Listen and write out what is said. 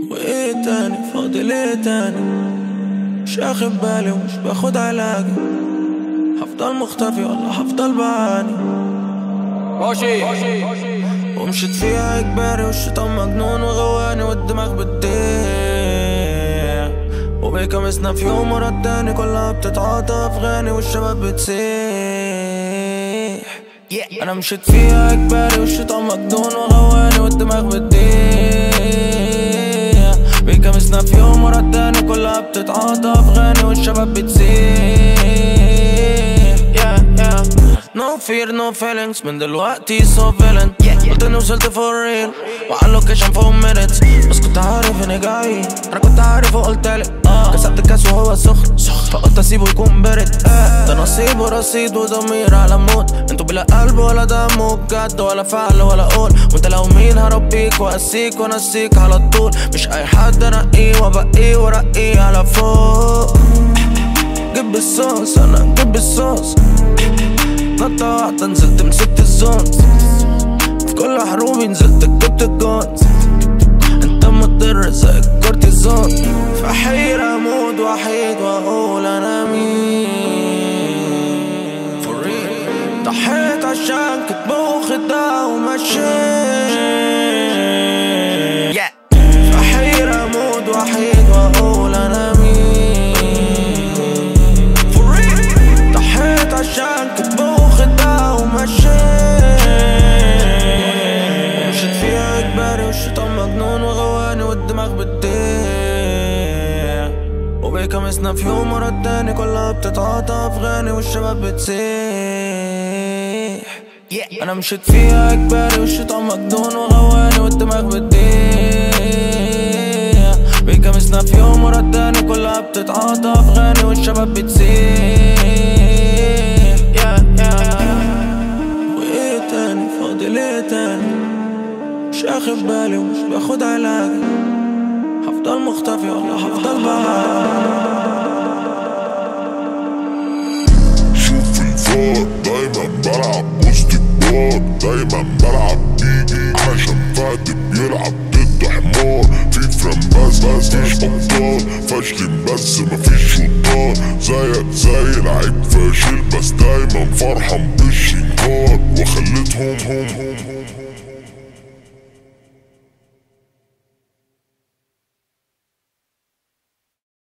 وايه تاني فاضل ايه تاني مش اخد بالي ومش باخد علاجي هفضل مختفي ولا هفضل بعاني ماشي ومشيت فيها اجباري والشيطان مجنون وغواني والدماغ بتضيع وبيكمسنا في يوم ورا التاني كلها بتتعاطى غاني والشباب بتسيح انا مشيت فيها اجباري والشيطان مجنون وغواني والدماغ بتضيع بيكمسنا في يوم ورا التاني كلها بتتعاطى غاني والشباب بتسيح yeah, yeah. No fear no feelings من دلوقتي so villain قلت اني وصلت for real وعلى اللوكيشن فوق minutes بس كنت عارف اني جاي انا كنت عارف وقلتلك كسبت الكاس وهو سخن فقلت اسيبه يكون برد ده نصيب ورصيد وضمير على موت انتوا بلا قلب ولا دم وبجد ولا فعل ولا قول وانت لو مين هربيك واسيك وانسيك على طول مش اي حد انقيه وابقيه وارقيه على فوق جيب الصوص انا جيب الصوص نطة واحدة نزلت مسكت الزون في كل حروبي نزلت جبت الجونز انت مضر زي الكورتيزون في حيرة اموت وحيد واقول انا مين For real. ضحيت عشان كنت واخد ده ومشيت Yeah. في حيرة اموت وحيد واقول انا مين For real. ضحيت عشان كنت واخد ده ومشيت ومشيت فيها اجباري والشيطان مجنون وغواني والدماغ بتضيع وبيكمسنا في يوم ورا التاني كلها بتتعاطى في غاني والشباب بتسيح Yeah. انا مشيت فيها اجباري والشيطان مجنون وغواني والدماغ بتضيع بيكمسنا في يوم ورا التاني كلها بتتعاطى في غاني والشباب بتسيح yeah, yeah. وايه تاني فاضل ايه تاني مش اخد بالي ومش باخد علاجي هفضل مختفي ولا هفضل بعاني شوف الفار دايما بلعب وسط كبار دايما بلعب بيجي عشان فهد بيلعب ضد حمار في فرن بس بس مش ابطال فاشلين بس مفيش شطار زيك زي لعيب فاشل بس دايما فرحان بالشنكار وخليتهم هم هم هم